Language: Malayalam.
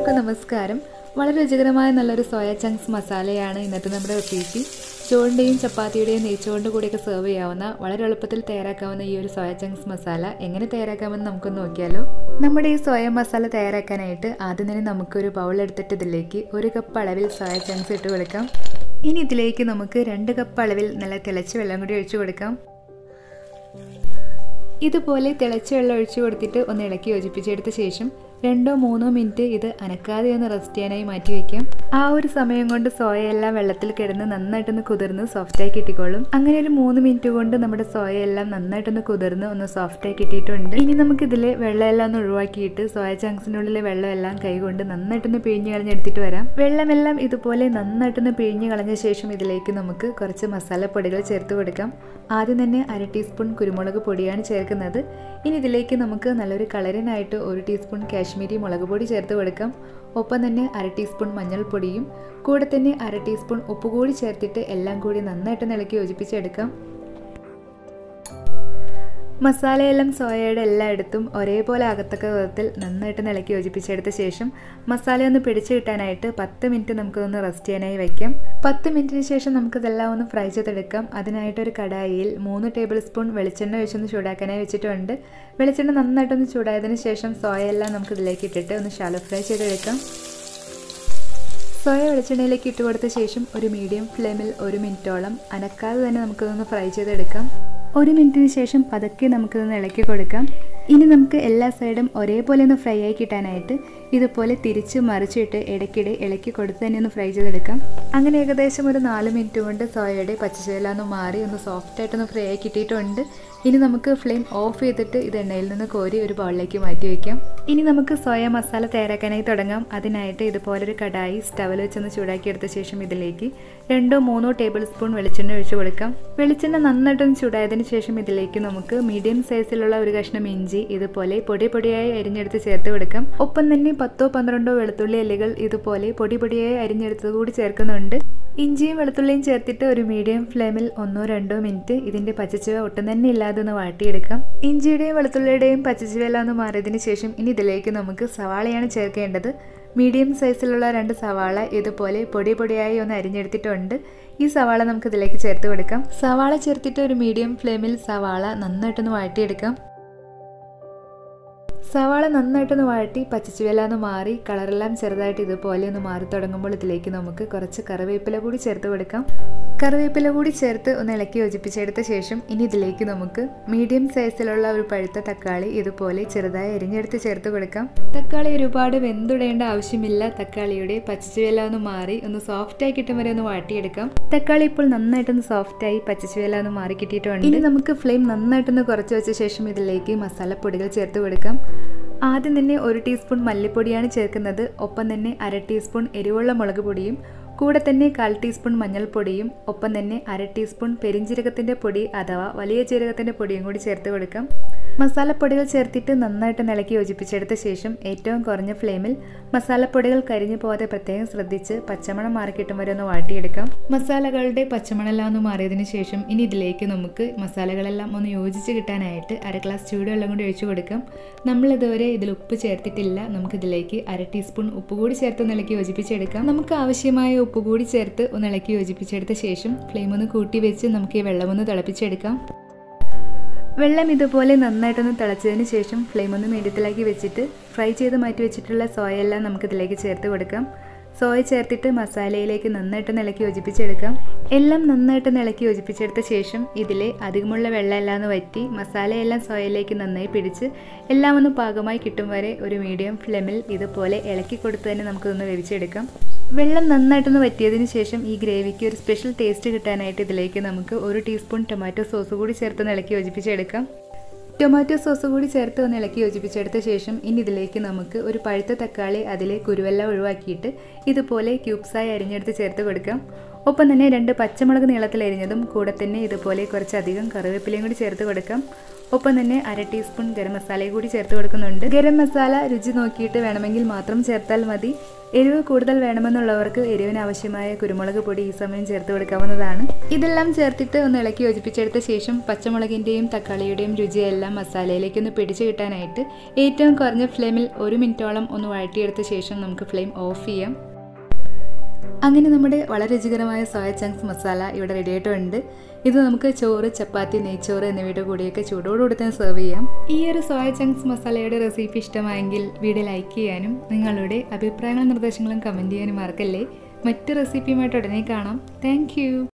എല്ലാവർക്കും നമസ്കാരം വളരെ രുചികരമായ നല്ലൊരു സോയ ചങ്ക്സ് മസാലയാണ് ഇന്നത്തെ നമ്മുടെ റെസിപ്പി ചോറിൻ്റെയും ചപ്പാത്തിയുടെയും നെയ്ച്ചോറിൻ്റെ കൂടെയൊക്കെ സെർവ് ചെയ്യാവുന്ന വളരെ എളുപ്പത്തിൽ തയ്യാറാക്കാവുന്ന ഈ ഒരു സോയ ചങ്ക്സ് മസാല എങ്ങനെ തയ്യാറാക്കാമെന്ന് നമുക്കൊന്ന് നോക്കിയാലോ നമ്മുടെ ഈ സോയ മസാല തയ്യാറാക്കാനായിട്ട് ആദ്യം തന്നെ നമുക്കൊരു ബൗൾ എടുത്തിട്ട് ഇതിലേക്ക് ഒരു കപ്പ് അളവിൽ സോയ ചങ്ക്സ് ഇട്ട് കൊടുക്കാം ഇനി ഇതിലേക്ക് നമുക്ക് രണ്ട് കപ്പ് അളവിൽ നല്ല തിളച്ച വെള്ളം കൂടി ഒഴിച്ചു കൊടുക്കാം ഇതുപോലെ തിളച്ച വെള്ളം ഒഴിച്ചു കൊടുത്തിട്ട് ഒന്ന് ഇളക്കി യോജിപ്പിച്ചെടുത്ത ശേഷം രണ്ടോ മൂന്നോ മിനിറ്റ് ഇത് അനക്കാതെ ഒന്ന് റെസ്റ്റ് ചെയ്യാനായി മാറ്റി വയ്ക്കാം ആ ഒരു സമയം കൊണ്ട് സോയ എല്ലാം വെള്ളത്തിൽ കിടന്ന് നന്നായിട്ടൊന്ന് കുതിർന്ന് സോഫ്റ്റായി കിട്ടിക്കോളും അങ്ങനെ ഒരു മൂന്ന് മിനിറ്റ് കൊണ്ട് നമ്മുടെ സോയ എല്ലാം നന്നായിട്ടൊന്ന് കുതിർന്ന് ഒന്ന് സോഫ്റ്റായി കിട്ടിയിട്ടുണ്ട് ഇനി നമുക്ക് ഇതിൽ വെള്ളമെല്ലാം ഒന്ന് ഒഴിവാക്കിയിട്ട് സോയ ചങ്ക്സിൻ്റെ ഉള്ളിലെ വെള്ളമെല്ലാം കൈകൊണ്ട് നന്നായിട്ടൊന്ന് പിഴിഞ്ഞ് കളഞ്ഞെടുത്തിട്ട് വരാം വെള്ളമെല്ലാം ഇതുപോലെ നന്നായിട്ടൊന്ന് പിഴിഞ്ഞ് കളഞ്ഞ ശേഷം ഇതിലേക്ക് നമുക്ക് കുറച്ച് മസാലപ്പൊടികൾ ചേർത്ത് കൊടുക്കാം ആദ്യം തന്നെ അര ടീസ്പൂൺ കുരുമുളക് പൊടിയാണ് ചേർക്കുന്നത് ഇനി ഇതിലേക്ക് നമുക്ക് നല്ലൊരു കളറിനായിട്ട് ഒരു ടീസ്പൂൺ കാശ്മീരി മുളക് പൊടി ചേർത്ത് കൊടുക്കാം ഒപ്പം തന്നെ അര ടീസ്പൂൺ മഞ്ഞൾപ്പൊടിയും കൂടെ തന്നെ അര ടീസ്പൂൺ ഉപ്പ് കൂടി ചേർത്തിട്ട് എല്ലാം കൂടി നന്നായിട്ട് ഇളക്കി യോജിപ്പിച്ചെടുക്കാം മസാലയെല്ലാം സോയയുടെ എല്ലായിടത്തും ഒരേപോലെ ആകത്തക്ക വിധത്തിൽ നന്നായിട്ട് ഇളക്കി യോജിപ്പിച്ചെടുത്ത ശേഷം മസാല ഒന്ന് പിടിച്ചു കിട്ടാനായിട്ട് പത്ത് മിനിറ്റ് നമുക്കൊന്ന് റെസ്റ്റ് ചെയ്യാനായി വയ്ക്കാം പത്ത് മിനിറ്റിന് ശേഷം നമുക്കിതെല്ലാം ഒന്ന് ഫ്രൈ ചെയ്തെടുക്കാം അതിനായിട്ട് ഒരു കടായിയിൽ മൂന്ന് ടേബിൾ സ്പൂൺ വെളിച്ചെണ്ണ ഒഴിച്ചൊന്ന് ചൂടാക്കാനായി വെച്ചിട്ടുണ്ട് വെളിച്ചെണ്ണ നന്നായിട്ടൊന്ന് ചൂടായതിനു ശേഷം സോയയെല്ലാം നമുക്ക് ഇതിലേക്ക് ഇട്ടിട്ട് ഒന്ന് ഷാലോ ഫ്രൈ ചെയ്തെടുക്കാം സോയ വെളിച്ചെണ്ണയിലേക്ക് ഇട്ട് കൊടുത്ത ശേഷം ഒരു മീഡിയം ഫ്ലെയിമിൽ ഒരു മിനിറ്റോളം അനക്കാതെ തന്നെ നമുക്കിതൊന്ന് ഫ്രൈ ചെയ്തെടുക്കാം ഒരു മിനിറ്റിന് ശേഷം പതുക്കെ നമുക്കിതൊന്ന് ഇളക്കി കൊടുക്കാം ഇനി നമുക്ക് എല്ലാ സൈഡും ഒരേപോലെ ഒന്ന് ഫ്രൈ ആയി കിട്ടാനായിട്ട് ഇതുപോലെ തിരിച്ച് മറിച്ചിട്ട് ഇടയ്ക്കിടെ ഇളക്കി കൊടുത്ത് തന്നെ ഒന്ന് ഫ്രൈ ചെയ്തെടുക്കാം അങ്ങനെ ഏകദേശം ഒരു നാല് മിനിറ്റ് കൊണ്ട് സോയയുടെ പച്ചച്ചേല ഒന്ന് മാറി ഒന്ന് സോഫ്റ്റായിട്ടൊന്ന് ഫ്രൈ ആയി കിട്ടിയിട്ടുണ്ട് ഇനി നമുക്ക് ഫ്ലെയിം ഓഫ് ചെയ്തിട്ട് ഇത് എണ്ണയിൽ നിന്ന് കോരി ഒരു ബൗളിലേക്ക് മാറ്റി വയ്ക്കാം ഇനി നമുക്ക് സോയ മസാല തയ്യാറാക്കാനായി തുടങ്ങാം അതിനായിട്ട് ഇതുപോലൊരു കടായി സ്റ്റവിൽ വെച്ചൊന്ന് ചൂടാക്കി എടുത്ത ശേഷം ഇതിലേക്ക് രണ്ടോ മൂന്നോ ടേബിൾ സ്പൂൺ വെളിച്ചെണ്ണ ഒഴിച്ചു കൊടുക്കാം വെളിച്ചെണ്ണ നന്നായിട്ടൊന്ന് ചൂടായതിന് ശേഷം ഇതിലേക്ക് നമുക്ക് മീഡിയം സൈസിലുള്ള ഒരു കഷ്ണം ഇഞ്ചി ഇതുപോലെ പൊടി പൊടിയായി അരിഞ്ഞെടുത്ത് ചേർത്ത് കൊടുക്കാം ഒപ്പം തന്നെ പത്തോ പന്ത്രണ്ടോ വെളുത്തുള്ളി അല്ലികൾ ഇതുപോലെ പൊടി പൊടിയായി അരിഞ്ഞെടുത്തത് കൂടി ചേർക്കുന്നുണ്ട് ഇഞ്ചിയും വെളുത്തുള്ളിയും ചേർത്തിട്ട് ഒരു മീഡിയം ഫ്ലെയിമിൽ ഒന്നോ രണ്ടോ മിനിറ്റ് ഇതിന്റെ പച്ചച്ചുവ ഒട്ടും തന്നെ ഇല്ലാതെ ഒന്ന് വാട്ടിയെടുക്കാം ഇഞ്ചിയുടെയും വെളുത്തുള്ളിയുടെയും പച്ചച്ചുവയെല്ലാം ഒന്ന് മാറിയതിന് ശേഷം ഇനി ഇതിലേക്ക് നമുക്ക് സവാളയാണ് ചേർക്കേണ്ടത് മീഡിയം സൈസിലുള്ള രണ്ട് സവാള ഇതുപോലെ പൊടി പൊടിയായി ഒന്ന് അരിഞ്ഞെടുത്തിട്ടുണ്ട് ഈ സവാള നമുക്ക് ഇതിലേക്ക് ചേർത്ത് കൊടുക്കാം സവാള ചേർത്തിട്ട് ഒരു മീഡിയം ഫ്ലെയിമിൽ സവാള നന്നായിട്ടൊന്ന് വാട്ടിയെടുക്കാം സവാള നന്നായിട്ടൊന്ന് വഴട്ടി പച്ചച്ചുവല ഒന്ന് മാറി കളറെല്ലാം ചെറുതായിട്ട് ഇതുപോലെ ഒന്ന് മാറി തുടങ്ങുമ്പോൾ ഇതിലേക്ക് നമുക്ക് കുറച്ച് കറിവേപ്പില കൂടി ചേർത്ത് കൊടുക്കാം കറിവേപ്പില കൂടി ചേർത്ത് ഒന്ന് ഇളക്കി യോജിപ്പിച്ചെടുത്ത ശേഷം ഇനി ഇതിലേക്ക് നമുക്ക് മീഡിയം സൈസിലുള്ള ഒരു പഴുത്ത തക്കാളി ഇതുപോലെ ചെറുതായി എരിഞ്ഞെടുത്ത് ചേർത്ത് കൊടുക്കാം തക്കാളി ഒരുപാട് വെന്തുടേണ്ട ആവശ്യമില്ല തക്കാളിയുടെ പച്ചച്ചുവല ഒന്ന് മാറി ഒന്ന് സോഫ്റ്റായി കിട്ടും വരെ ഒന്ന് വാട്ടിയെടുക്കാം തക്കാളി ഇപ്പോൾ നന്നായിട്ടൊന്ന് സോഫ്റ്റായി പച്ചച്ചുവല ഒന്ന് മാറി കിട്ടിയിട്ടുണ്ട് ഇനി നമുക്ക് ഫ്ലെയിം നന്നായിട്ടൊന്ന് കുറച്ച് വെച്ച ശേഷം ഇതിലേക്ക് മസാലപ്പൊടികൾ ചേർത്ത് കൊടുക്കാം ആദ്യം തന്നെ ഒരു ടീസ്പൂൺ മല്ലിപ്പൊടിയാണ് ചേർക്കുന്നത് ഒപ്പം തന്നെ അര ടീസ്പൂൺ എരിവുള്ള മുളക് പൊടിയും കൂടെ തന്നെ കാൽ ടീസ്പൂൺ മഞ്ഞൾപ്പൊടിയും ഒപ്പം തന്നെ അര ടീസ്പൂൺ പെരിഞ്ജീരകത്തിൻ്റെ പൊടി അഥവാ വലിയ ജീരകത്തിൻ്റെ പൊടിയും കൂടി ചേർത്ത് കൊടുക്കാം മസാലപ്പൊടികൾ ചേർത്തിട്ട് നന്നായിട്ട് ഇളക്കി യോജിപ്പിച്ചെടുത്ത ശേഷം ഏറ്റവും കുറഞ്ഞ ഫ്ലെയിമിൽ മസാലപ്പൊടികൾ കരിഞ്ഞു പോകാതെ പ്രത്യേകം ശ്രദ്ധിച്ച് പച്ചമണം മാറിക്കിട്ടും വരെ ഒന്ന് വാട്ടിയെടുക്കാം മസാലകളുടെ പച്ചമണമെല്ലാം ഒന്ന് മാറിയതിന് ശേഷം ഇനി ഇതിലേക്ക് നമുക്ക് മസാലകളെല്ലാം ഒന്ന് യോജിച്ച് കിട്ടാനായിട്ട് അര ഗ്ലാസ് ചൂടുവെള്ളം കൂടി ഒഴിച്ചു കൊടുക്കാം നമ്മൾ ഇതുവരെ ഇതിൽ ഉപ്പ് ചേർത്തിട്ടില്ല നമുക്ക് ഇതിലേക്ക് അര ടീസ്പൂൺ ഉപ്പ് കൂടി ചേർത്ത് ഒന്ന് ഇളക്കി യോജിപ്പിച്ചെടുക്കാം നമുക്ക് ആവശ്യമായ ഉപ്പ് കൂടി ചേർത്ത് ഒന്ന് ഇളക്കി യോജിപ്പിച്ചെടുത്ത ശേഷം ഫ്ലെയിം ഒന്ന് കൂട്ടി വെച്ച് നമുക്ക് ഈ വെള്ളം ഒന്ന് തിളപ്പിച്ചെടുക്കാം വെള്ളം ഇതുപോലെ നന്നായിട്ടൊന്ന് തിളച്ചതിന് ശേഷം ഫ്ലെയിം ഒന്ന് മീഡിയത്തിലാക്കി വെച്ചിട്ട് ഫ്രൈ ചെയ്ത് മാറ്റി വെച്ചിട്ടുള്ള സോയ എല്ലാം നമുക്ക് ഇതിലേക്ക് ചേർത്ത് കൊടുക്കാം സോയ ചേർത്തിട്ട് മസാലയിലേക്ക് നന്നായിട്ട് ഇളക്കി യോജിപ്പിച്ചെടുക്കാം എല്ലാം നന്നായിട്ട് ഇളക്കി യോജിപ്പിച്ചെടുത്ത ശേഷം ഇതിലെ അധികമുള്ള വെള്ളം എല്ലാം ഒന്ന് വറ്റി മസാലയെല്ലാം സോയയിലേക്ക് നന്നായി പിടിച്ച് എല്ലാം ഒന്ന് പാകമായി കിട്ടും വരെ ഒരു മീഡിയം ഫ്ലെയിമിൽ ഇതുപോലെ ഇളക്കി കൊടുത്ത് തന്നെ നമുക്കിതൊന്ന് വേവിച്ചെടുക്കാം വെള്ളം നന്നായിട്ടൊന്ന് വറ്റിയതിന് ശേഷം ഈ ഗ്രേവിക്ക് ഒരു സ്പെഷ്യൽ ടേസ്റ്റ് കിട്ടാനായിട്ട് ഇതിലേക്ക് നമുക്ക് ഒരു ടീസ്പൂൺ ടൊമാറ്റോ സോസ് കൂടി ചേർത്ത് ഇളക്കി യോജിപ്പിച്ചെടുക്കാം ടൊമാറ്റോ സോസ് കൂടി ചേർത്ത് ഒന്ന് ഇളക്കി യോജിപ്പിച്ചെടുത്ത ശേഷം ഇനി ഇതിലേക്ക് നമുക്ക് ഒരു പഴുത്ത തക്കാളി അതിലെ കുരുവെല്ലാം ഒഴിവാക്കിയിട്ട് ഇതുപോലെ ക്യൂബ്സായി അരിഞ്ഞെടുത്ത് ചേർത്ത് കൊടുക്കാം ഒപ്പം തന്നെ രണ്ട് പച്ചമുളക് നീളത്തിൽ അരിഞ്ഞതും കൂടെ തന്നെ ഇതുപോലെ കുറച്ചധികം കറിവേപ്പിലയും കൂടി ചേർത്ത് കൊടുക്കാം ഒപ്പം തന്നെ അര ടീസ്പൂൺ ഗരം മസാലയും കൂടി ചേർത്ത് കൊടുക്കുന്നുണ്ട് ഗരം മസാല രുചി നോക്കിയിട്ട് വേണമെങ്കിൽ മാത്രം ചേർത്താൽ മതി എരിവ് കൂടുതൽ വേണമെന്നുള്ളവർക്ക് എരിവിന് ആവശ്യമായ കുരുമുളക് പൊടി ഈ സമയം ചേർത്ത് കൊടുക്കാവുന്നതാണ് ഇതെല്ലാം ചേർത്തിട്ട് ഒന്ന് ഇളക്കി യോജിപ്പിച്ചെടുത്ത ശേഷം പച്ചമുളകിൻ്റെയും തക്കാളിയുടെയും രുചിയെല്ലാം മസാലയിലേക്ക് ഒന്ന് പിടിച്ചു കിട്ടാനായിട്ട് ഏറ്റവും കുറഞ്ഞ ഫ്ലെയിമിൽ ഒരു മിനിറ്റോളം ഒന്ന് വഴറ്റിയെടുത്ത ശേഷം നമുക്ക് ഫ്ലെയിം ഓഫ് ചെയ്യാം അങ്ങനെ നമ്മുടെ വളരെ രുചികരമായ സോയ ചങ്ക്സ് മസാല ഇവിടെ റെഡി ആയിട്ടുണ്ട് ഇത് നമുക്ക് ചോറ് ചപ്പാത്തി നെയ്ച്ചോറ് എന്നിവയുടെ കൂടെയൊക്കെ ചൂടോടുകൂടി തന്നെ സെർവ് ചെയ്യാം ഈ ഒരു സോയ ചങ്ക്സ് മസാലയുടെ റെസിപ്പി ഇഷ്ടമായെങ്കിൽ വീഡിയോ ലൈക്ക് ചെയ്യാനും നിങ്ങളുടെ അഭിപ്രായങ്ങളും നിർദ്ദേശങ്ങളും കമൻറ്റ് ചെയ്യാനും മറക്കല്ലേ മറ്റ് റെസിപ്പിയുമായിട്ട് ഉടനെ കാണാം താങ്ക്